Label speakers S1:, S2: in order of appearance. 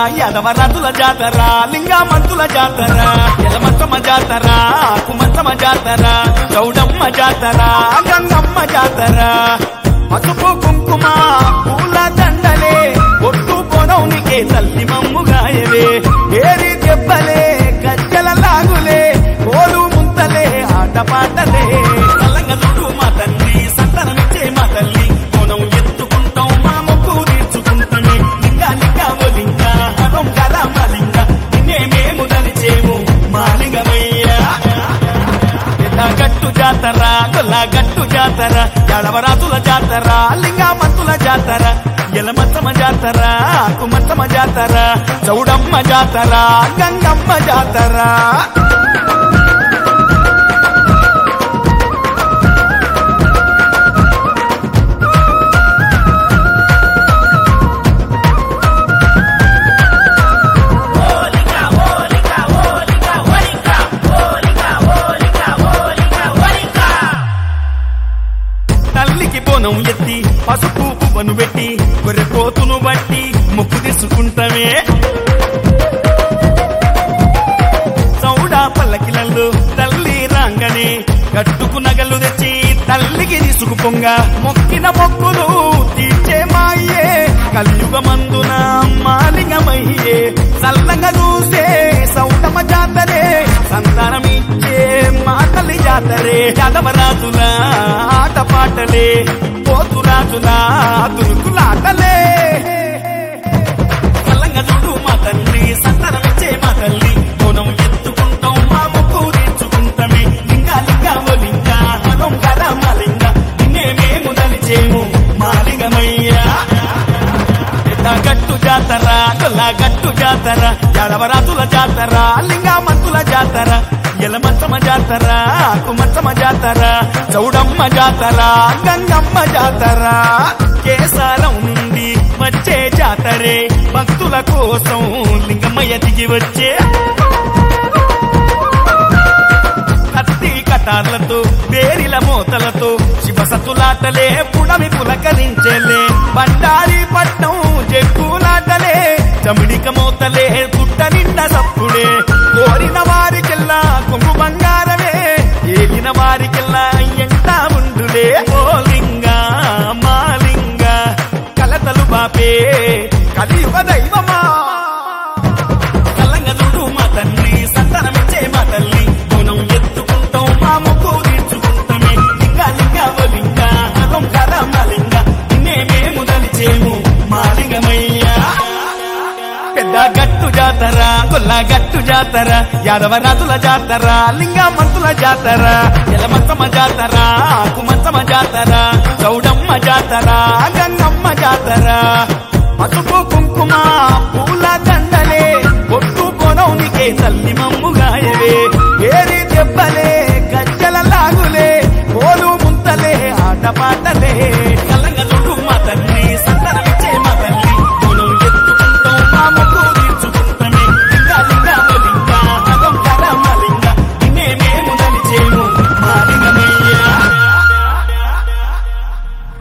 S1: యాదవరాజుల జాతర లింగామంతుల జాతర ఎలమంతమ్మ జాతర కుమంతమ్మ జాతర చౌడమ్మ జాతర గంగమ్మ జాతర పసుపు కుంకుమ పూల దండలే ఒట్టు పొడవునికే తల్లి మమ్ముగాయవే ఏరి దెబ్బలే గజ్జల లాగులే కోలు ముంతలే ఆటపాటలే తలంగ చుట్టూ మా తల్లి సంతానమిచ్చే మా తల్లి కోనం ఎత్తుకుంటాం మా మొక్కు తీర్చుకుంటామే లింగా లింగా ఓ లింగా హరం కదా మా లింగా నిన్నే మేము దలిచేము మా లింగమయ్యా గట్టు జాతర గొల్ల గట్టు జాతర ఎడవరాతుల జాతర లింగామంతుల జాతర ఎలమంతమ జాతర కుమంతమ జాతర చౌడమ్మ జాతర గంగమ్మ జాతర తల్లికి బోనం ఎత్తి పసుపు పువ్వను పెట్టి గొర్రె పోతును బట్టి ముక్కు తీసుకుంటామే చౌడా పల్లకిలల్లో తల్లి రాంగనే కట్టుకు నగలు తెచ్చి తల్లికి తీసుకుపొంగ మొక్కిన మొక్కులు తీర్చే మాయే కలియుగమందున మాలింగమయ్యే చల్లంగా చూసే సౌటమ జాతరే సంతానమిచ్చే మా తల్లి జాతరే యాదవరాజుల ఆట పాటలే పోతురాజుల తురుకులాటలే చల్లంగా చూడు మా తల్లి సంతానమిచ్చే మా తల్లి కోనం ఎత్తుకుంటాం మా ముక్కు తీర్చుకుంటామే లింగా లింగా ఓ లింగా హరం కదా మా లింగ నిన్నే మేము దలిచేము మా లింగమయ్యా పెద్ద గట్టు జాతర గొల్ల గట్టు జాతర ఎడవరాతుల జాతర లింగామంతుల జాతర ఎలమంతమ జాతర కుమంతమ జాతర చౌడమ్మ జాతర గంగమ్మ జాతర కేసాలం నుండి వచ్చే జాతరే భక్తుల కోసం లింగమయ్య దిగి వచ్చే కత్తి కటార్లతో వేరిల మోతలతో శివసతులాటలే పుడమి పులకరించేలే బండారి పట్నం జగ్గులాటలే చమిడిక మోతలే పుట్ట నిండా సప్పుడే కోరిన వారికెల్లా కొంగు బంగారమే ఏలిన వారికెల్లా ఎంటా ఉండులే ఓ లింగ మా లింగ కలతలు బాపే కలియుగ దైవమా కల్లంగా చూడు మా తల్లి సంతానమిచ్చే మా తల్లి గుణం ఎత్తుకుంటాం మా ముక్కు తీర్చుకుంటామే లింగా లింగా ఓ లింగా హరం కదా మా లింగ నిన్నే మేము దలిచేము మా లింగమయ్యా పెద్ద గట్టు జాతర గొల్ల గట్టు జాతర యాదవరాజుల జాతర లింగామంతుల జాతర ఎలమంతమ జాతర కుమంతమ జాతర చౌడమ్మ జాతర గంగమ్మ జాతర పసుపు కుంకుమ పూల దండ